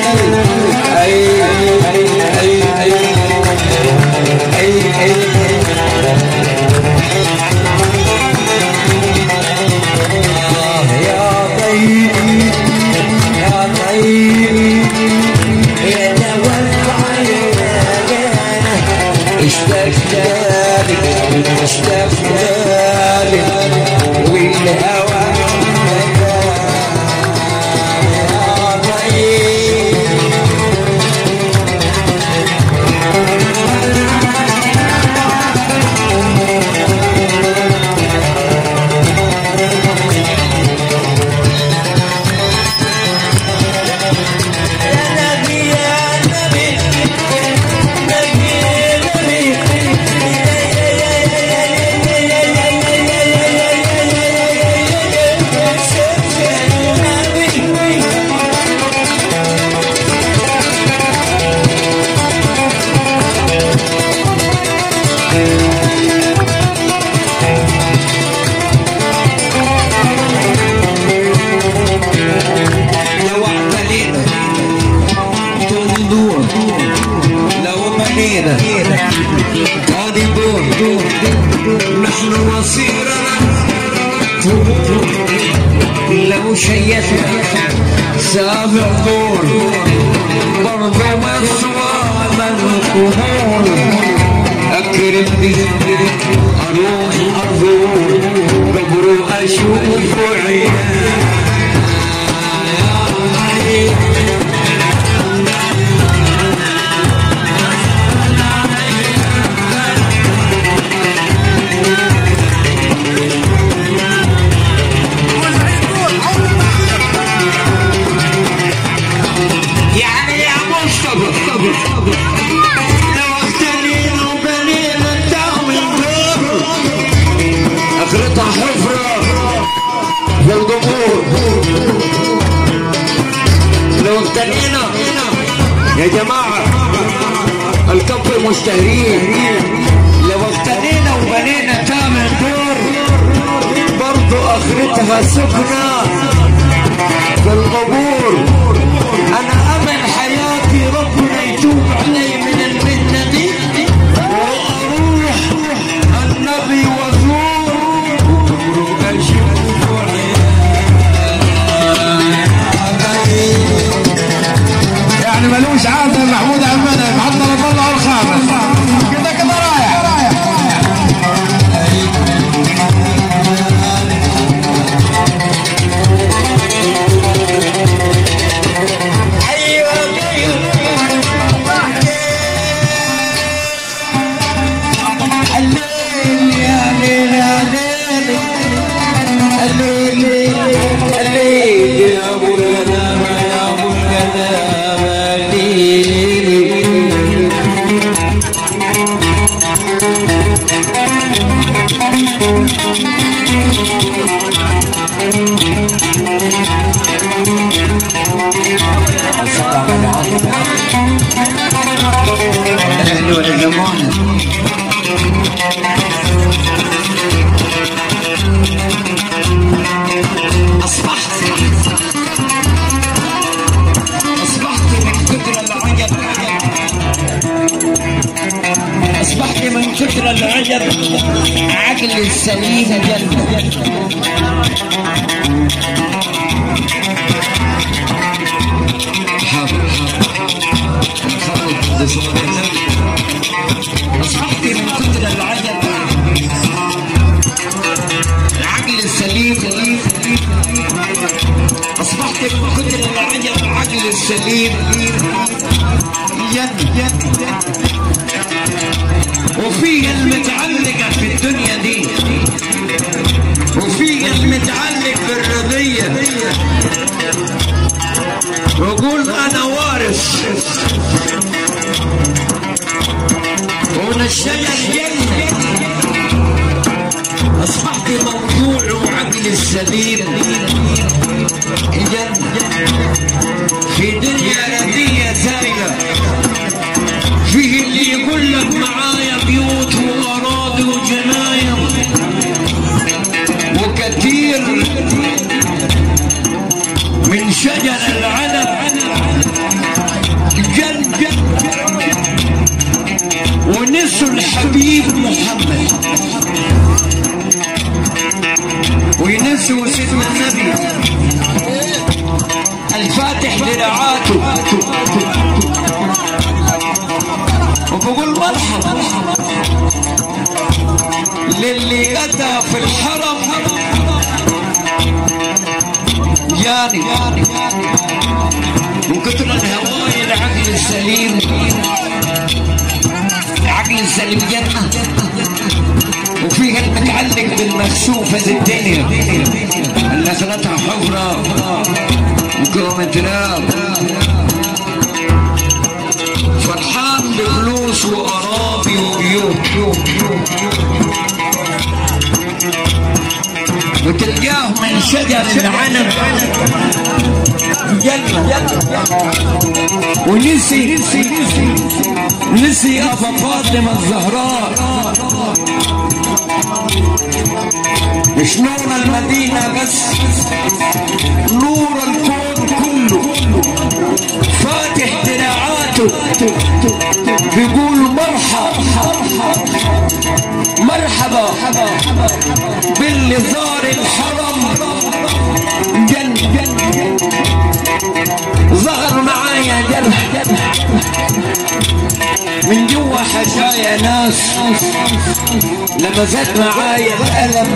يا طيب يا طيب يا توقع اشتقت لك اشتقت لك والهوى يا طيب لو اعتلينا تنظور لو ملينا هذه دور نحن مصيرنا لو شيتنا سابع دور برضو مسوى القبور أكرمني أروح أزور قبر أشوف عيال يعني يا مصطفى لو اختنينا وبنينا الدعوة النور اخرتها حفرة في القبور لو اختنينا يا جماعة الكف مشتهرين لو اختنينا وبنينا تامن دور برضو اخرتها سكنة في القبور انا امل حياتي ربنا يتوب علي من المهنه دي واروح النبي وازور اشوف يعني ملوش عازل محمود عمنا محضر الله الخامس كده كده رايح الليل يا ليل يا ليل الليل الليل يا ابو الغنامه يا ابو الغنامه الليل اهل العلمون أصبحت أصبحت من كثر العجب أصبحت من كثر العجب عقل السليم جنة حاضر حاضر أصبحت من كثر العجب العقل السليم أصبحت من كثر العجب العقل السليم جد جد وفي المتعلقة في الدنيا دي وفي المتعلق بالرضية وقول أنا وارث ومن الشجر جنة أصبحت موضوع وعقل السليم إذن في دنيا ردية سائلة فيه اللي يقول لك معايا بيوت وأراضي وجناين وكثير من شجر العنب وسيدنا النبي الفاتح لرعاته وبقول مرحبا للي أتى في الحرم جاني وكتر الهواية العقل السليم عقل السليم جنة وفيها المتعلق بالمكشوفة الدنيا اللي خلتها حفرة وكومة تراب فرحان بفلوس وأراضي وبيوت وتلقاه من شجر العنب جنة ونسي نسي أبا فاطمة الزهراء مش نور المدينة بس نور الكون كله فاتح دراعاته بيقول مرحبا مرحبا باللي زار الحرم جن جن ظهر معايا جن من جوا حشايا ناس لمست معايا الألم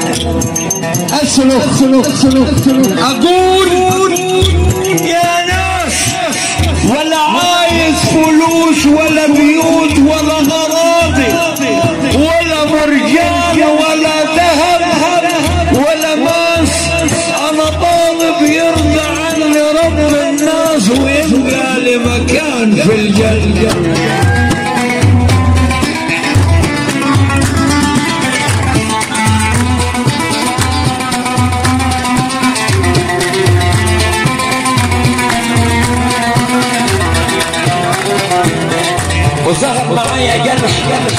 اسلك سلك سلك سلك أقول يا ناس ولا عايز فلوس ولا بيوت ولا غراضي ولا مرجان ولا ذهب ولا ماس أنا طالب يرضى عني رب الناس ويبقى لي مكان في الجنة وظهر معايا جرح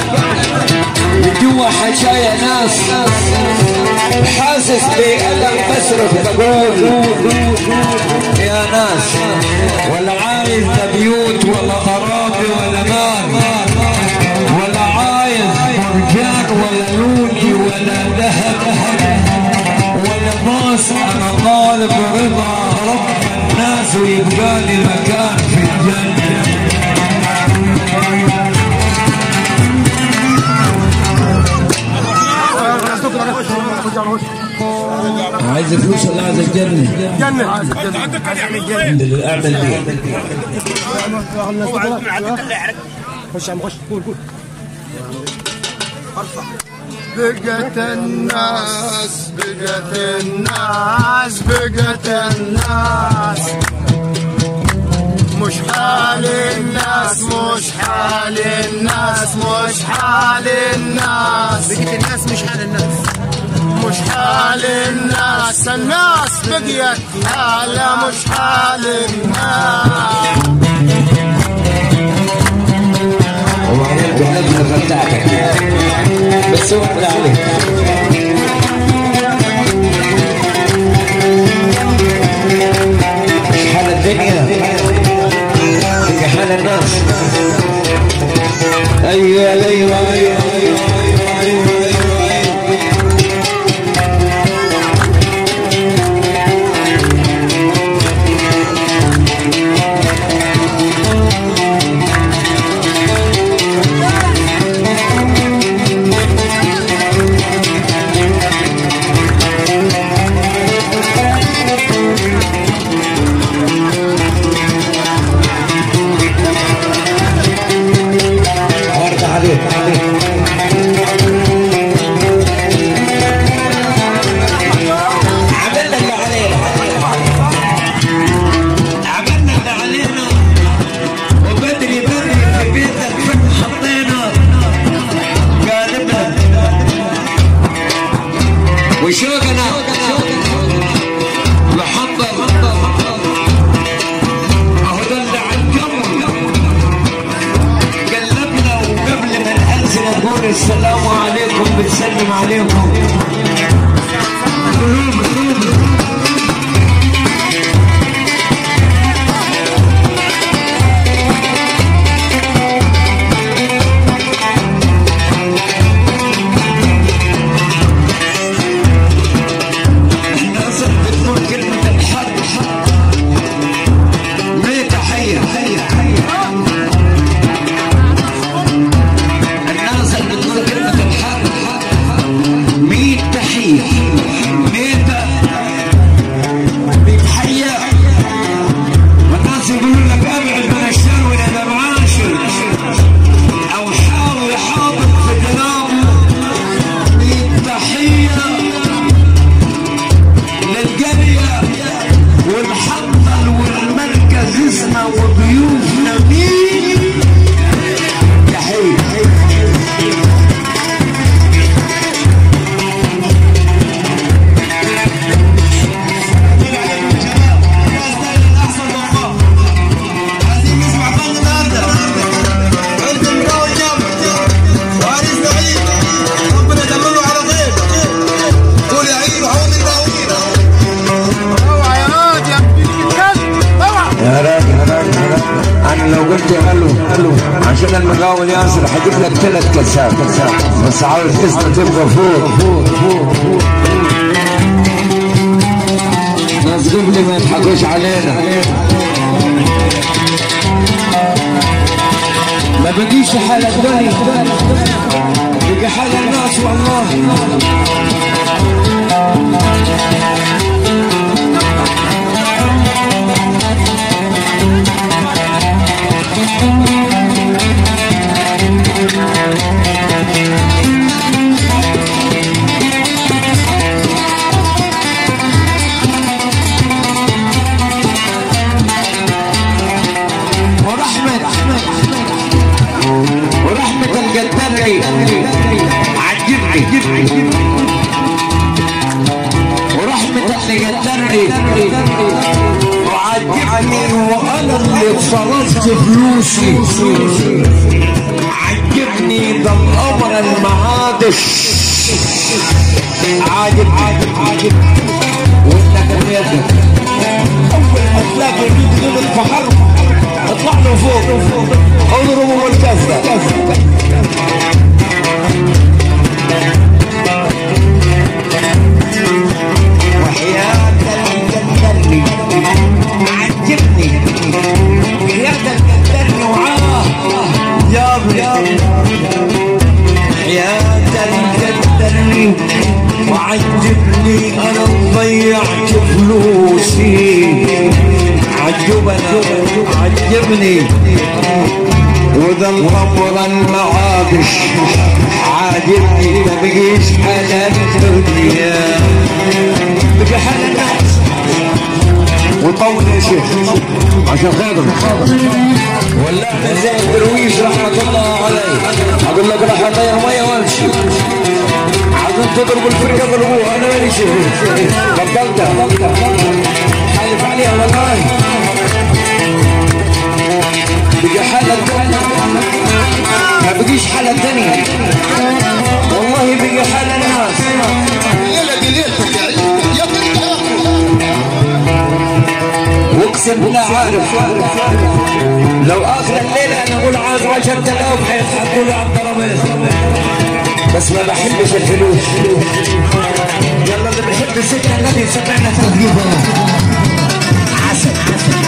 جوا حشايا ناس حاسس بألم بصرخ بقول يا ناس ولا عايز لا بيوت ولا أراضي ولا مال ولا عايز مرجان ولا لولي ولا ذهب ولا ماس أنا طالب رضا رب الناس ويبقى لي مكان في الجنة عايز فلوس ولا عايز الجنة؟ جنة عندك يعني جنة الحمد لله اعمل بيه هو عندك عندك اللي يعرف خش عم خش قول قول بقت الناس بقت الناس بقت الناس مش حال الناس مش حال الناس مش حال الناس بقيت الناس مش حال الناس مش حال الناس الناس بقيت حالة مش حال الناس وبعدين بالنجمة بتاعتك بس واحدة عليك مش حال الدنيا هي حال الناس ايوه ايوه ايوه ايوه ايوه ايوه ايوه ورد عليك عليك عملنا اللي علينا عملنا اللي علينا وبدري بدري في بيتك فين حطينا قالبنا وشوقنا محضر اهو ده اللي عالجو قلبنا وقبل ما ننزل نقول السلام عليكم بنسلم عليكم قلوب قلوب اجيب لك ثلاث كاسات بس عاوز اسمك تبقى فوق فوق فوق فوق ناس قبلي ما يضحكوش علينا ما بقيش حال الدنيا بقى حال الناس والله ورحمة ورحمة القدري عجبني ورحمة اللي قدرني وعجبني وانا اللي صرفت فلوسي عجبني ده الامر المعادش عاجب عاجب عاجب وانت كم يدك اول ما تلاقي مين من البحر اطلع له فوق اضربه بالكاسه وحياة القدرني عجبني حياة القدرني وعاه جابني حياة القدرني وعجبني انا ضيعت فلوسي عجبنا عجبني وذا الامر المعابش عاجبني ما بقيش حالة الدنيا بقى حالة الناس وطول يا شيخ عشان خاطر ولا احنا زي الدرويش رحمة الله عليه اقول لك راح اطير مية وامشي عايزين تضربوا الفرقة ضربوها انا مالي شيء بطلتها حالف عليها والله بقى حالة تانية ما بقيش حالة تانية والله بقى حالة الناس الليله دي ليلتك يا عيد يا طيب واقسم بالله عارف لو اخر الليله انا اقول عايز 10000 حيضحكوا لي على الترابيزه بس ما بحبش الفلوس يلا اللي بيحب سيدنا النبي سمعنا ترجيبه عسل عسل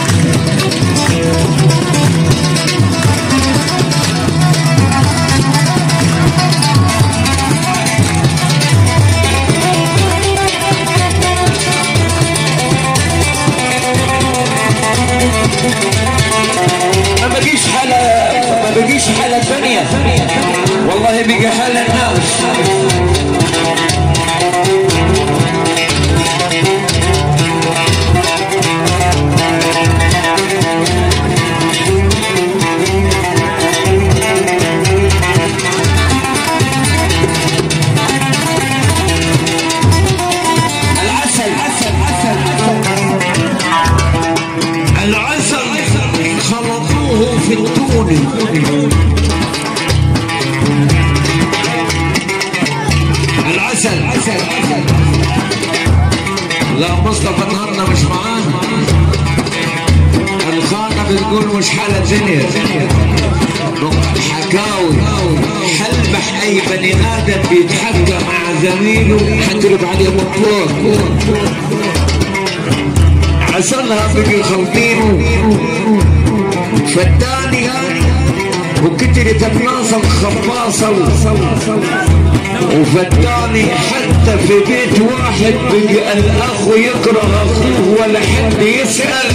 ما بقيش حالة ما بقيش حالة ثانية والله بقى حالة الناس العسل عسل عسل العسل خلطوه في التون العسل عسل عسل لا مصطفى النهارده مش معانا الخانة بتقول مش حالة دنيا حكاوي حلبح اي بني ادم بيتحكى مع زميله حتى عليه مطلوب عسلها بقي خلطينه فالتاني وكترت الناصة الخباصة وفالتاني حتى في بيت واحد بقى الاخ يكره اخوه ولا حد يسأل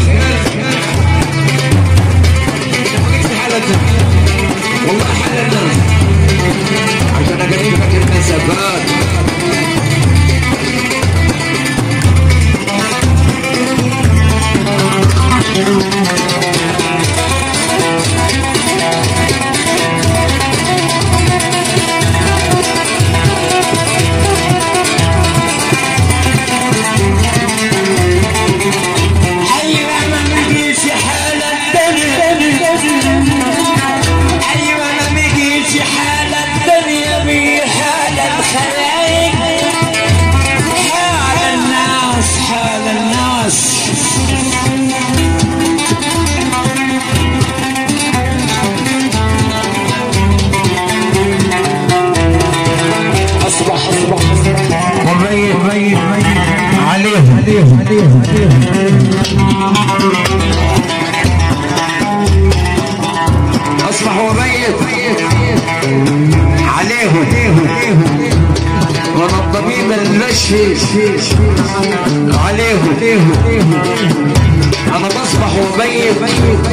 حالتها والله حالتها عشان اقربك المسافات ايوه ما بقيش حالة الدنيا ايوه ما بقيش حالة الدنيا بحالة الخلايق اصبح وميت عليهم وانا الطبيب المشفي عليهم انا بصبح وميت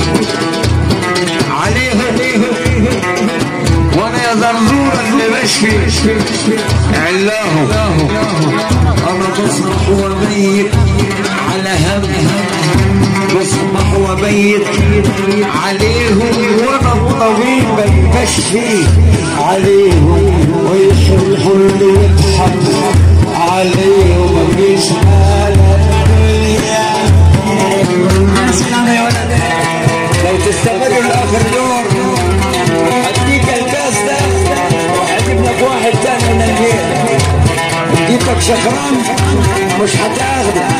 عليهم وانا يا زرزور اللي بشفي علاهم انا بصبح وميت على هم بصبح وبيت عليهم وانا الطبيب المشفي عليهم ويحب اللي يضحك عليهم مفيش حالة الدنيا لو تستمر لاخر دور اديك الكاس ده وهجيب لك واحد تاني من البيت اديك لك شكران مش هتاخده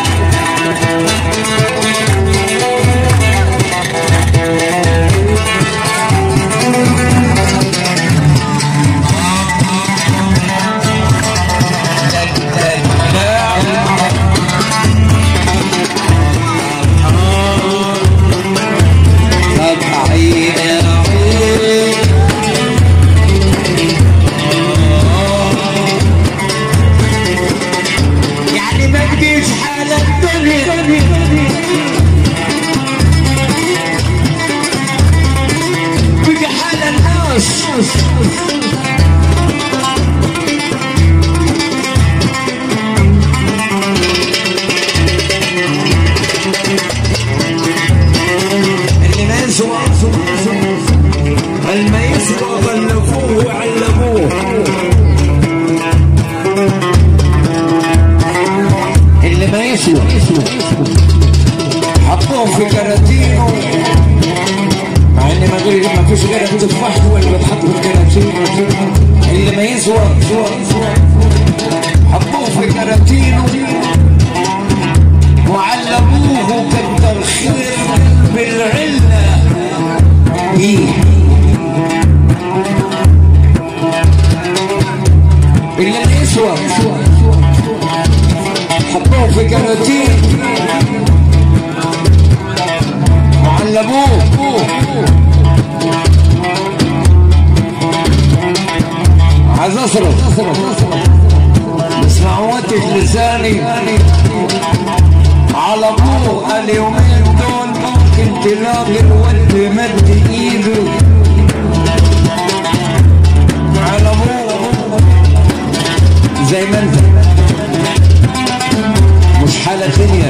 يعني ما تجيش حالة الدنيا بقى حال الناس اللي ما يسوى اللي ما يسوى غلفوه وعلموه اللي ما يسوى حطوه في كراتينه مع ان ما غير ما فيش غير تفاح هو اللي بتحط في الكراتين اللي ما يسوى حطوه في كراتينه وعلموه كتر خير بالعله ايه اللي ما يسوى حطوه في كراتين وعلموه عايز اصرف بس معوتش لساني على ابوه اليومين دول ممكن تلاقي الولد مد ايده على ابوه زي ما انت مش حالة دنيا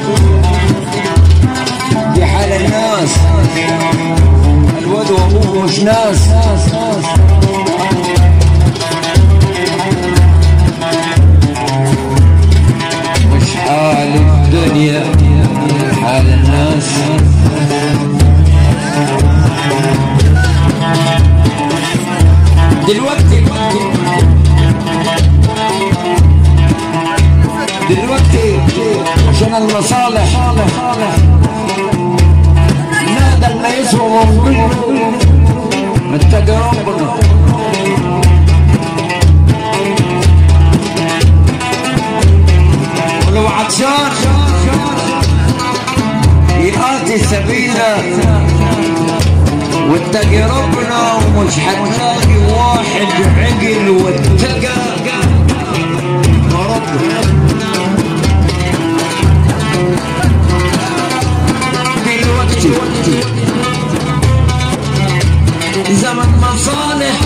دي حالة الناس الواد وابوه مش ناس مش حال الدنيا حال الناس دلوقتي دلوقتي عشان المصالح نادى ما يسوى من متقى ربنا ولو عطشان يقاتي سبيله واتقي ربنا ومش هتلاقي واحد عقل واتقى ربنا دلوقتي زمن مصالح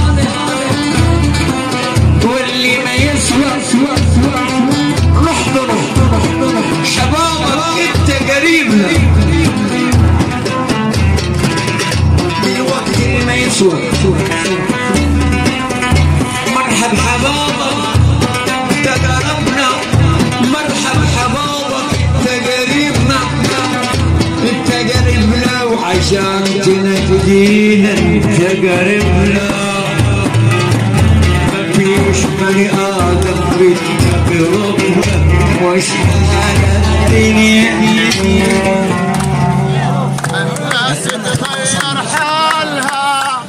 واللي ما يسوى نحضره شبابك انت قريبنا دلوقتي اللي ما يسوى مرحب حبابك تقربنا مرحب حبابك تقريبنا انت قريبنا وعشان تنجدينا انت قريبنا مفيش بني ادم بيتقي ربنا مش على الدنيا الناس تغير حالها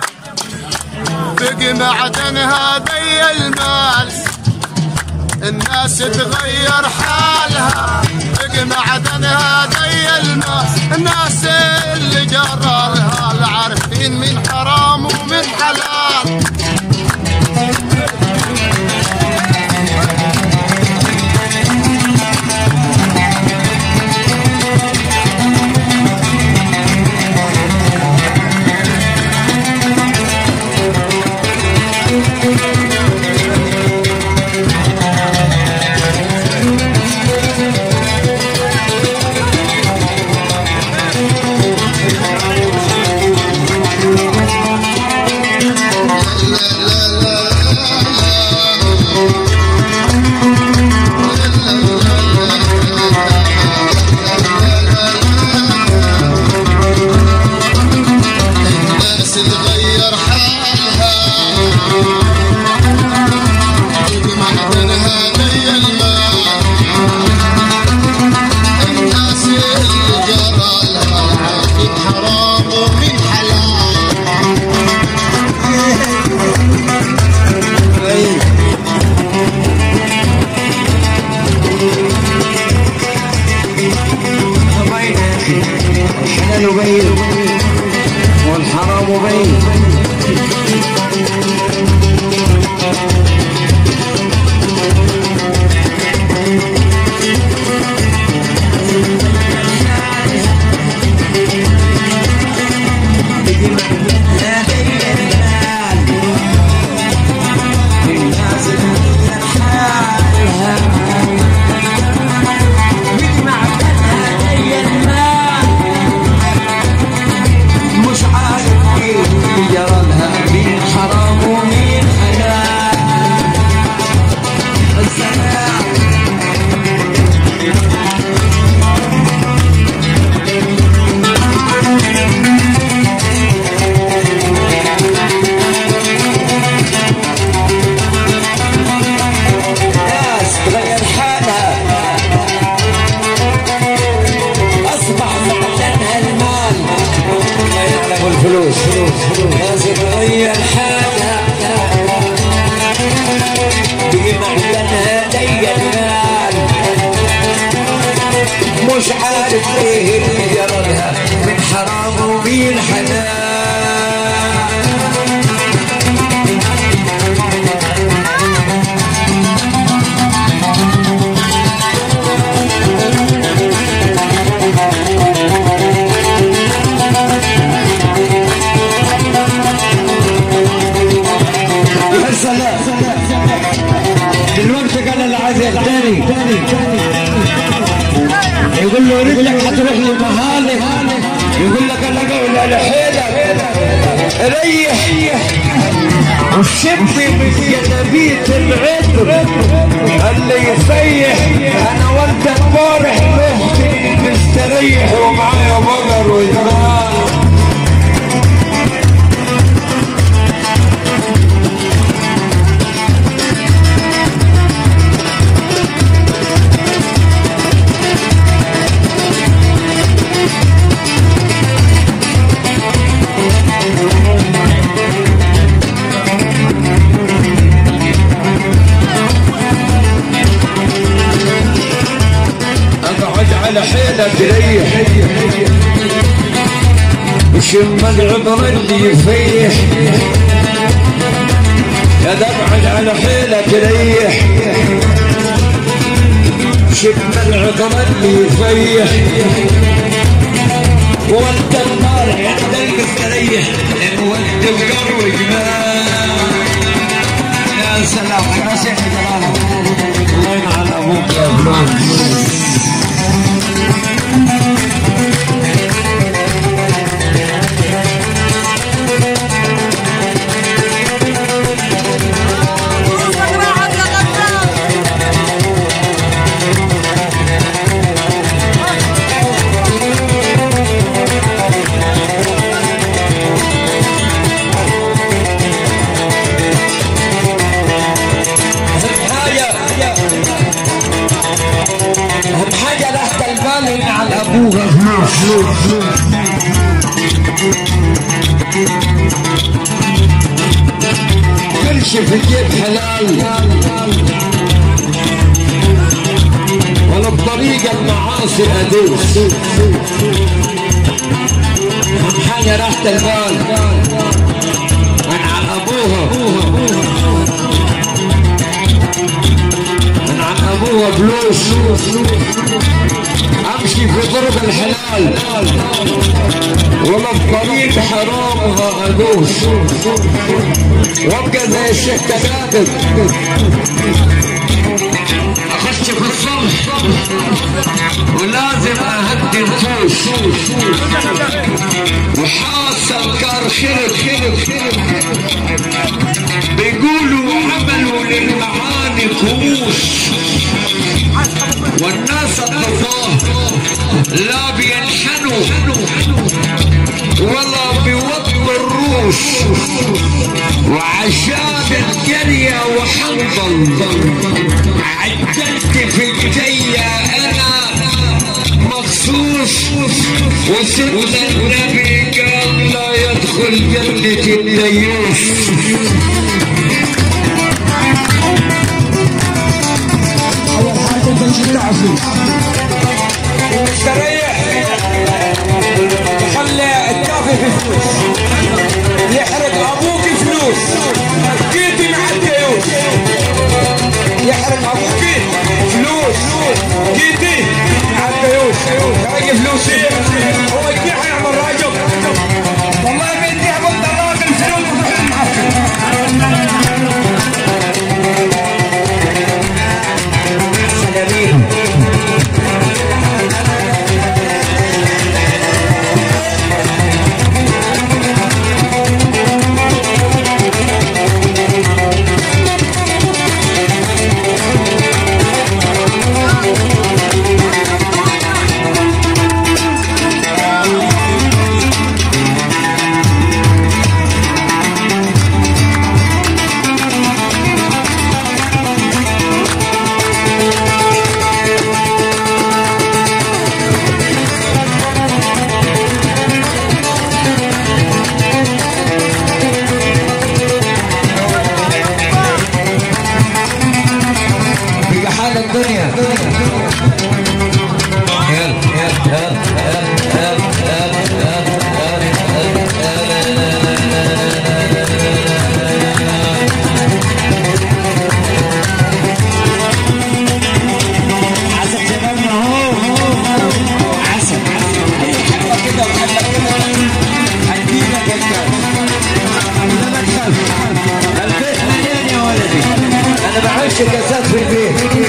بقي معدنها ذي المال الناس الناس تغير حالها بقي معدنها ذي الماء الناس اللي جرالها العارفين من حرام ومن حلال الناس تغير حالها بقي معدنها ذي الماء الناس اللي جرالها العارفين حرام ومن حلال الحلال بين والحرام بين مش عارف كيف جرى لها مين حرام ومين حلال السلام ناس تغير حالها اصبح معدنها المال ما يعلم الفلوس ناس تغير حالها بمعدنها دي المال مش عارف ايه اللي جرى لها من حرام ومين حلال يا سلام دلوقتي قال العزيز الثاني يقول له رجلك هتروح لمهالك يقول لك انا قول على حيلك ريح وشبي بيت العطر اللي يسيح انا وانت امبارح مهتم مستريح ومعايا بقر وجران اقعد على حيلك ريح وشم العمر اللي يفيح يا تقعد على حيلك ريح شم العمر اللي يفيح وانت النار عندك مستريح وانت القر وجمال يا سلام يا شيخ جلال الله ينعل ابوك يا فلان أهم حاجة أهم حاجة تحت البال على أبوها فلوس كل شيء في الجيب حلال وابقى المعاصي ادوس حاجه راحت البال من عن ابوها من عن ابوها فلوس امشي في ضرب الحلال ولا في طريق حرامها ادوس وابقى زي الشيخ كتاتب اخش في الصمت ولازم اهدي نفوس وحاصل كار خرب بيقولوا عملوا للمعاني كؤوس والناس الضفاه لا بينحنوا ولا بيوطوا الروس وعشان الجرية وحنظل عجلت في الجية انا مخصوص وسيدنا النبي قال لا يدخل جنة الديوس اول حاجه تمشي تعفي استريح خلي الكافي في فلوس يحرق ابوك فلوس جيتي مع الديوس يحرق ابوك فلوس جيتي مع الديوس تلاقي فلوسي هو يبيع يعمل راجل والله بدي ابط الراجل فلوس وفلوس معفن سلامين في حال الدنيا يلا يلا يلا يلا عسل شبابنا اهو عسل اي حبه كده وحبه كده هديلك الكاس لا تخاف البيت مليان يا ولدي انا بعيش كاسات في البيت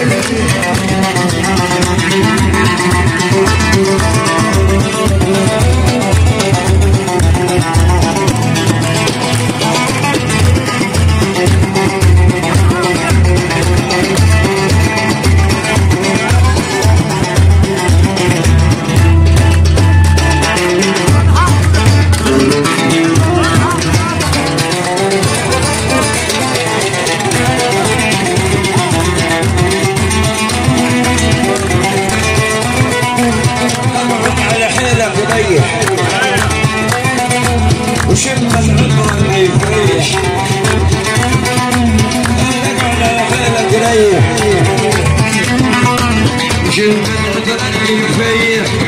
على حيلك وريح وشم العمر اللي يفريح اقعد على حيلك ريح وشم العمر اللي يفريح